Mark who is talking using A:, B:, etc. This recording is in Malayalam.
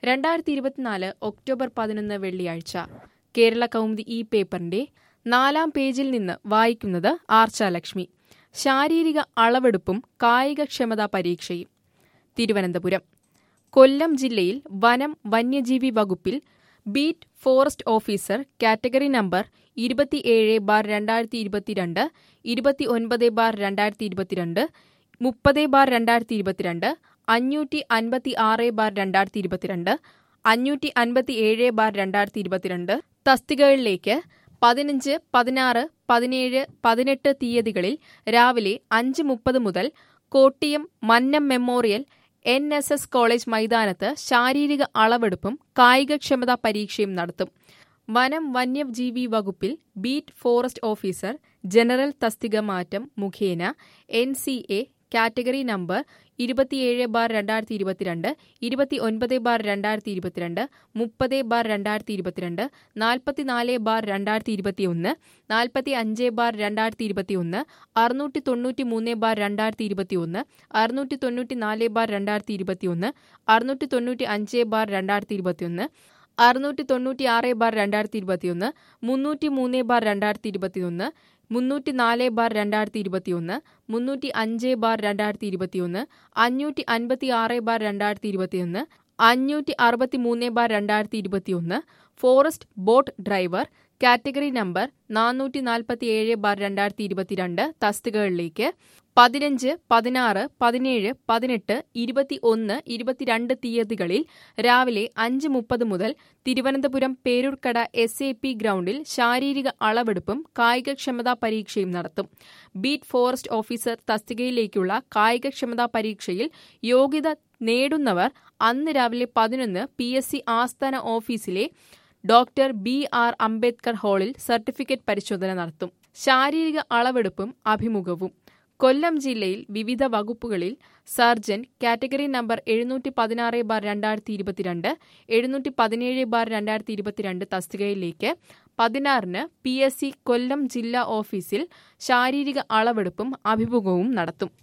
A: രണ്ടായിരത്തി ഇരുപത്തിനാല് ഒക്ടോബർ പതിനൊന്ന് വെള്ളിയാഴ്ച കേരള കൗമുദി ഈ പേപ്പറിന്റെ നാലാം പേജിൽ നിന്ന് വായിക്കുന്നത് ആർച്ചാലക്ഷ്മി ശാരീരിക അളവെടുപ്പും കായികക്ഷമതാ പരീക്ഷയും തിരുവനന്തപുരം കൊല്ലം ജില്ലയിൽ വനം വന്യജീവി വകുപ്പിൽ beat forest officer category number ഇരുപത്തിയേഴ് ബാർ രണ്ടായിരത്തി ഇരുപത്തിരണ്ട് ഇരുപത്തി ഒൻപത് ബാർ രണ്ടായിരത്തി ഇരുപത്തിരണ്ട് മുപ്പത് ബാർ രണ്ടായിരത്തി ഇരുപത്തിരണ്ട് അഞ്ഞൂറ്റി അൻപത്തി ആറ് ബാർ രണ്ടായിരത്തി ഇരുപത്തിരണ്ട് അഞ്ഞൂറ്റി അൻപത്തി ഏഴ് ബാർ രണ്ടായിരത്തി ഇരുപത്തിരണ്ട് തസ്തികകളിലേക്ക് പതിനഞ്ച് പതിനാറ് പതിനേഴ് പതിനെട്ട് തീയതികളിൽ രാവിലെ അഞ്ച് മുപ്പത് മുതൽ Kottayam Mannam memorial N S S college മൈതാനത്ത് ശാരീരിക അളവെടുപ്പും കായികക്ഷമതാ പരീക്ഷയും നടത്തും വനം വന്യജീവി വകുപ്പിൽ ബീറ്റ് ഫോറസ്റ്റ് ഓഫീസർ ജനറൽ തസ്തിക മാറ്റം മുഖേന N C A category number ഇരുപത്തിയേഴ് ബാർ രണ്ടായിരത്തി ഇരുപത്തിരണ്ട് ഇരുപത്തി ഒൻപത് ബാർ രണ്ടായിരത്തി ഇരുപത്തിരണ്ട് മുപ്പത് ബാർ രണ്ടായിരത്തി ഇരുപത്തിരണ്ട് നാൽപ്പത്തിനാല് ബാർ രണ്ടായിരത്തി ഇരുപത്തിയൊന്ന് നാൽപ്പത്തി അഞ്ച് ബാർ രണ്ടായിരത്തി ഇരുപത്തിയൊന്ന് അറുന്നൂറ്റി തൊണ്ണൂറ്റി മൂന്ന് ബാർ രണ്ടായിരത്തി ഇരുപത്തിയൊന്ന് അറുന്നൂറ്റി തൊണ്ണൂറ്റി നാല് ബാർ രണ്ടായിരത്തി ഇരുപത്തിയൊന്ന് അറുന്നൂറ്റി തൊണ്ണൂറ്റി അഞ്ച് ബാർ രണ്ടായിരത്തി ഇരുപത്തിയൊന്ന് അറുന്നൂറ്റി തൊണ്ണൂറ്റി ആറ് ബാർ രണ്ടായിരത്തി ഇരുപത്തിയൊന്ന് മുന്നൂറ്റി മൂന്ന് ബാർ രണ്ടായിരത്തി ഇരുപത്തിയൊന്ന് മുന്നൂറ്റി നാല് ബാർ രണ്ടായിരത്തി ഇരുപത്തിയൊന്ന് മുന്നൂറ്റി അഞ്ച് ബാർ രണ്ടായിരത്തി ഇരുപത്തിയൊന്ന് അഞ്ഞൂറ്റി അൻപത്തി ആറ് ബാർ രണ്ടായിരത്തി ഇരുപത്തിയൊന്ന് അഞ്ഞൂറ്റി അറുപത്തി മൂന്ന് ബാർ രണ്ടായിരത്തി ഇരുപത്തിയൊന്ന് forest boat driver category number നാനൂറ്റി നാൽപ്പത്തി ഏഴ് ബാർ രണ്ടായിരത്തി ഇരുപത്തിരണ്ട് തസ്തികകളിലേക്ക് പതിനഞ്ച് പതിനാറ് പതിനേഴ് പതിനെട്ട് ഇരുപത്തി ഒന്ന് ഇരുപത്തിരണ്ട് തീയതികളിൽ രാവിലെ അഞ്ച് മുപ്പത് മുതൽ Thiruvananthapuram Peroorkada S A P ഗ്രൗണ്ടിൽ ശാരീരിക അളവെടുപ്പും കായികക്ഷമതാ പരീക്ഷയും നടത്തും ബീറ്റ് ഫോറസ്റ്റ് ഓഫീസർ തസ്തികയിലേക്കുള്ള കായികക്ഷമതാ പരീക്ഷയിൽ യോഗ്യത നേടുന്നവർ അന്ന് രാവിലെ പതിനൊന്ന് പി എസ് സി ആസ്ഥാന ഓഫീസിലെ ഡോക്ടർ ബി ആർ അംബേദ്കർ ഹാളിൽ സർട്ടിഫിക്കറ്റ് പരിശോധന നടത്തും ശാരീരിക അളവെടുപ്പും അഭിമുഖവും കൊല്ലം ജില്ലയിൽ വിവിധ വകുപ്പുകളിൽ സർജന്റ് കാറ്റഗറി നമ്പർ എഴുന്നൂറ്റി പതിനാറ് ബാർ രണ്ടായിരത്തി ഇരുപത്തിരണ്ട് എഴുന്നൂറ്റി പതിനേഴ് ബാർ രണ്ടായിരത്തി ഇരുപത്തിരണ്ട് തസ്തികയിലേക്ക് പതിനാറിന് പി എസ് സി കൊല്ലം ജില്ലാ ഓഫീസിൽ ശാരീരിക അളവെടുപ്പും അഭിമുഖവും നടത്തും